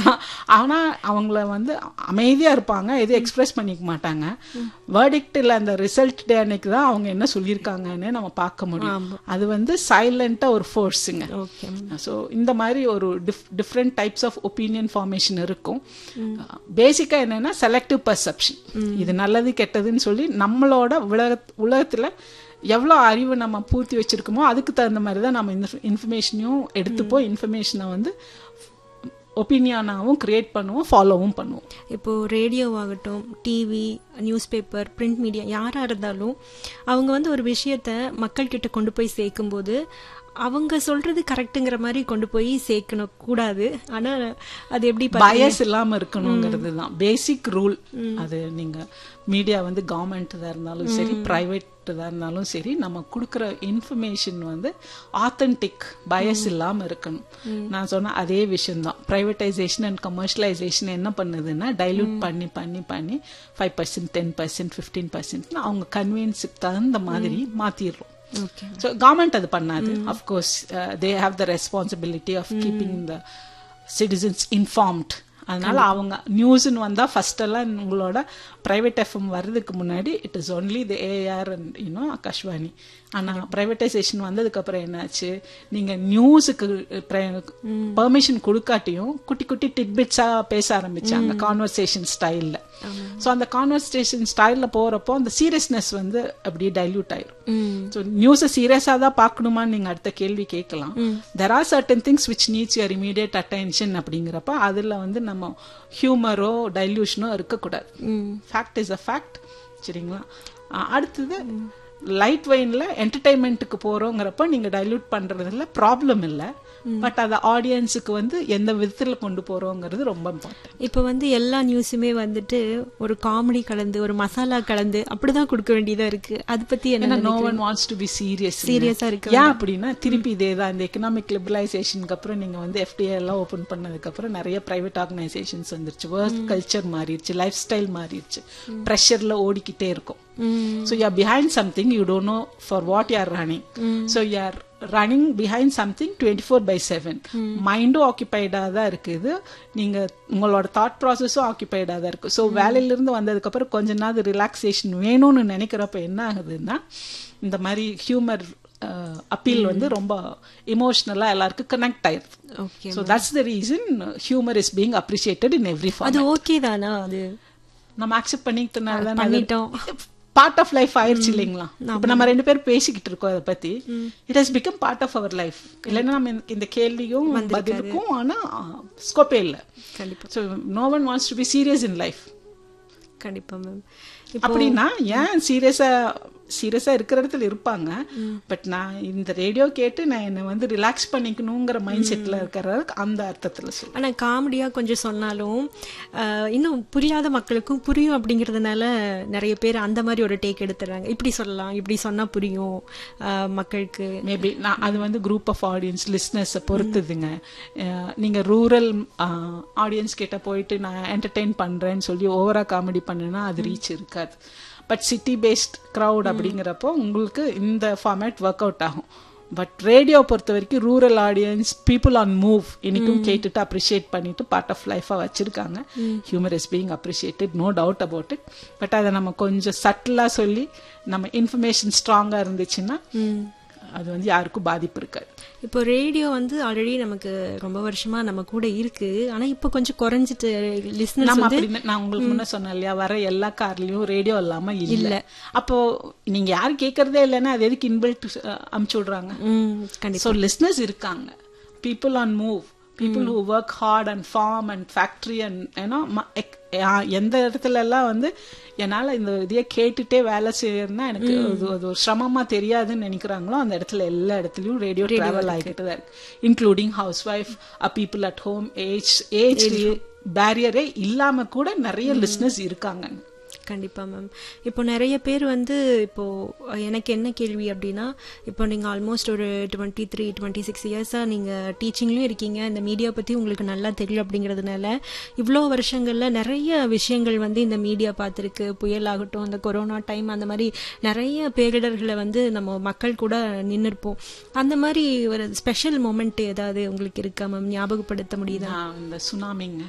ஆனா அவங்கள வந்து அமைதியா இருப்பாங்க எதுவும் எக்ஸ்பிரஸ் பண்ணிக்க மாட்டாங்க வேர்டிக்டில் அந்த ரிசல்ட் டே அன்னைக்கு தான் அவங்க என்ன சொல்லியிருக்காங்கன்னு நம்ம பார்க்க முடியும் அது வந்து சைலண்டா ஒரு ஃபோர்ஸுங்க ஓகே ஸோ இந்த மாதிரி ஒரு டிஃப் different types of opinion formation இருக்கும் பேசிக்காக என்னன்னா செலக்டிவ் பர்செப்ஷன் இது நல்லது கெட்டதுன்னு சொல்லி நம்மளோட உலக உலகத்தில் எவ்வளோ அறிவு நம்ம பூர்த்தி வச்சிருக்கோமோ அதுக்கு தகுந்த மாதிரி தான் நம்ம இந்த இன்ஃபர்மேஷனையும் எடுத்துப்போம் இன்ஃபர்மேஷனை வந்து ஒப்பீனியனாகவும் கிரியேட் பண்ணுவோம் ஃபாலோவும் பண்ணுவோம் இப்போ ரேடியோ ஆகட்டும் TV newspaper print media யாராக இருந்தாலும் அவங்க வந்து ஒரு விஷயத்த மக்கள்கிட்ட கொண்டு போய் சேர்க்கும்போது அவங்க சொல்றது கரெக்ட்டுங்கிற மாதிரி கொண்டு போய் சேர்க்கணும் கூடாது ஆனா அது எப்படி பாத்தீங்க? பயஸ் இல்லாம இருக்கணுங்கிறது தான் பேசிக் ரூல் அது நீங்க மீடியா வந்து கவர்மெண்ட் தான் இருந்தாலும் சரி பிரைவேட் தான் இருந்தாலும் சரி நம்ம கொடுக்குற இன்ஃபர்மேஷன் வந்து ஆத்தென்டிக் பயஸ் இல்லாம இருக்கணும் நான் சொன்ன அதே விஷயம் தான் பிரைவேட்டைசேஷன் அண்ட் கமர்ஷியலைசேஷன் என்ன பண்ணுதுன்னா டைல்யூட் பண்ணி பண்ணி பண்ணி five percent ten percent fifteen percent அவங்க கன்வீனியன்ஸுக்கு தகுந்த மாதிரி மாத்திடுறோம் ஓகே ஸோ கவர்மெண்ட் அது பண்ணாது of course they have the responsibility of keeping the citizens informed அதனால அவங்க நியூஸ்னு வந்தா ஃபர்ஸ்ட் எல்லாம் உங்களோட பிரைவேட் எஃப்எம் வர்றதுக்கு முன்னாடி it is only the AIR and you know Akashvani ஆனா பிரைவேட்டைசேஷன் வந்ததுக்கு அப்புறம் என்னாச்சு நீங்க நியூஸுக்கு பெர்மிஷன் கொடுக்காட்டியும் குட்டி குட்டி டிட்பிட்ஸா பேச ஆரம்பிச்சாங்க கான்வர்சேஷன் ஸ்டைல்ல ஸோ அந்த கான்வர்சேஷன் ஸ்டைல்ல போறப்போ அந்த சீரியஸ்னஸ் வந்து அப்படியே டைல்யூட் ஆயிரும் ம் ஸோ நியூஸை சீரியஸாக தான் பார்க்கணுமான்னு நீங்கள் அடுத்த கேள்வி கேட்கலாம் there are certain things which needs your immediate attention அப்படிங்கிறப்ப அதில் வந்து நம்ம ஹியூமரோ டைல்யூஷனோ இருக்கக்கூடாது ம் ஃபேக்ட் இஸ் அ ஃபேக்ட் சரிங்களா அஹ் அடுத்தது லைட் வெயின்ல என்டர்டைன்மெண்ட்டுக்கு போறோங்கிறப்ப நீங்க டைல்யூட் பண்றதுல ப்ராப்ளம் இல்லை பட் அதை ஆடியன்ஸுக்கு வந்து எந்த விதத்துல கொண்டு போறோங்கிறது ரொம்ப இம்பார்ட்டன்ட் இப்போ வந்து எல்லா நியூஸுமே வந்துட்டு ஒரு காமெடி கலந்து ஒரு மசாலா கலந்து அப்படிதான் கொடுக்க வேண்டியதா இருக்கு அது பத்தி என்ன ஏன்னா no one wants to be serious Serious ஆ இருக்க ஏன் அப்படின்னா திருப்பி இதே தான் இந்த எக்கனாமிக் லிபரலைசேஷனுக்கு அப்புறம் நீங்க வந்து எஃப்டிஐ எல்லாம் ஓபன் பண்ணதுக்கு அப்புறம் நிறைய பிரைவேட் ஆர்கனைசேஷன்ஸ் வந்துருச்சு ஒர்க் கல்ச்சர் மாறிடுச்சு லைஃப் ஸ்டைல் மாறிடுச்சு ப்ரெஷர்ல ஓடிக்கிட்டே இருக்கும் ம் So you are behind something, you don't know for what you are running. So you are running behind something 24 by 7. மைண்டும் ஆக்கியபைடாக தான் இருக்குது நீங்க உங்களோட தாட் ப்ராசஸும் ஆக்கியபைடாக தான் இருக்கு ஸோ வேலையிலிருந்து வந்ததுக்கு அப்புறம் கொஞ்ச நாள் ரிலாக்ஸேஷன் வேணும்னு நினைக்கிறப்ப என்ன ஆகுதுன்னா இந்த மாதிரி ஹியூமர் அப்பீல் வந்து ரொம்ப இமோஷனலா எல்லாருக்கும் கனெக்ட் ஆயிருது okay so that's the reason humour is being appreciated in every form அது ஓகே தானா அது நம்ம அக்செப்ட் பண்ணிக்கிட்டனால தான் பண்ணிட்டோம். பார்ட் ஆஃப் லைஃப் ஆயிருச்சு இல்லைங்களா இப்ப நம்ம ரெண்டு பேரும் பேசிக்கிட்டு இருக்கோம் அதை பத்தி it has become part of our life இல்லைன்னா நம்ம இந்த- இந்த கேள்வியும் பதிலுக்கும் ஆனா ஸ்கோப்பே இல்ல கண்டிப்பா so no one wants to be serious in life கண்டிப்பா மேம் அப்படின்னா ஏன் சீரியஸா சீரியஸா இருக்கிற இடத்துல இருப்பாங்க பட் நான் இந்த ரேடியோ கேட்டு நான் என்னை வந்து ரிலாக்ஸ் பண்ணிக்கணுங்கிற மைண்ட் செட்ல இருக்கிற அந்த அர்த்தத்துல சொல்லுவேன் ஆனா காமெடியா கொஞ்சம் சொன்னாலும் ஆஹ், இன்னும் புரியாத மக்களுக்கும் புரியும் அப்படிங்கறதுனால நிறைய பேர் அந்த மாதிரி ஒரு டேக் எடுத்துறாங்க இப்படி சொல்லலாம் இப்படி சொன்னா புரியும் ஆஹ், மக்களுக்கு மேபி நான் அது வந்து குரூப் ஆஃப் ஆடியன்ஸ் லிஸ்னஸை பொறுத்துதுங்க அஹ் நீங்க ரூரல் ஆடியன்ஸ் கிட்ட போயிட்டு நான் என்டர்டெயின் பண்றேன்னு சொல்லி ஓவரா காமெடி பண்ணுனா அது ரீச் இருக்காது பட் சிட்டி பேஸ்ட் க்ரௌட் அப்படிங்கிறப்போ உங்களுக்கு இந்த ஃபார்மேட் ஒர்க் அவுட் ஆகும் பட் ரேடியோ பொறுத்த வரைக்கும் rural audience people on move இன்னைக்கும் கேட்டுட்டு அப்ரிஷியேட் பண்ணிட்டு பார்ட் ஆஃப் லைஃபா வச்சிருக்காங்க humour is being appreciated no doubt about it but அதை நம்ம கொஞ்சம் சட்டிலா சொல்லி நம்ம இன்ஃபர்மேஷன் ஸ்ட்ராங்கா இருந்துச்சுன்னா ம். அது வந்து யாருக்கும் பாதிப்பு இருக்காது இப்போ ரேடியோ வந்து ஆல்ரெடி நமக்கு ரொம்ப வருஷமா நம்ம கூட இருக்கு ஆனா இப்போ கொஞ்சம் குறைஞ்சிட்டு லிஸ்னஸ் நம்ம வந்து அப்படி நான் உங்களுக்கு முன்ன சொன்னேன் இல்லையா வர எல்லா கார்லயும் ரேடியோ இல்லாம இல்ல அப்போ நீங்க யாரும் கேக்குறதே இல்லைன்னா அது எதுக்கு இன்பில்ட் அமுச்சு விடுறாங்க ம், கண்டிப்பா ஸோ லிஸ்னஸ் இருக்காங்க people on move people who work hard and farm and factory and ஏன்னா எந்த இடத்துல எல்லாம் வந்து என்னால இந்த இதையே கேட்டுட்டே வேலை செய்யறதுனா எனக்கு அது அது ஒரு சிரமமா தெரியாதுன்னு நினைக்கிறாங்களோ அந்த இடத்துல எல்லா இடத்துலயும் ரேடியோ டிராவல் ஆகிட்டு தான் இருக்கு including housewife uh people at home age age பேரியரே இல்லாம கூட நிறைய லிஸ்னஸ் இருக்காங்க கண்டிப்பா மேம் இப்போ நிறைய பேர் வந்து இப்போ எனக்கு என்ன கேள்வி அப்படின்னா இப்போ நீங்க ஆல்மோஸ்ட் ஒரு டுவெண்ட்டி த்ரீ டுவெண்ட்டி சிக்ஸ் இயர்ஸா நீங்க டீச்சிங்லயும் இருக்கீங்க இந்த மீடியா பத்தி உங்களுக்கு நல்லா தெரியும் அப்படிங்கறதுனால இவ்வளோ வருஷங்கள்ல நிறைய விஷயங்கள் வந்து இந்த மீடியா பார்த்துருக்கு புயலாகட்டும் இந்த கொரோனா டைம் அந்த மாதிரி நிறைய பேரிடர்களை வந்து நம்ம மக்கள் கூட நின்றுருப்போம் அந்த மாதிரி ஒரு ஸ்பெஷல் மூமெண்ட் ஏதாவது உங்களுக்கு இருக்கா மேம் ஞாபகப்படுத்த முடியுதா நான் இந்த சுனாமிங்க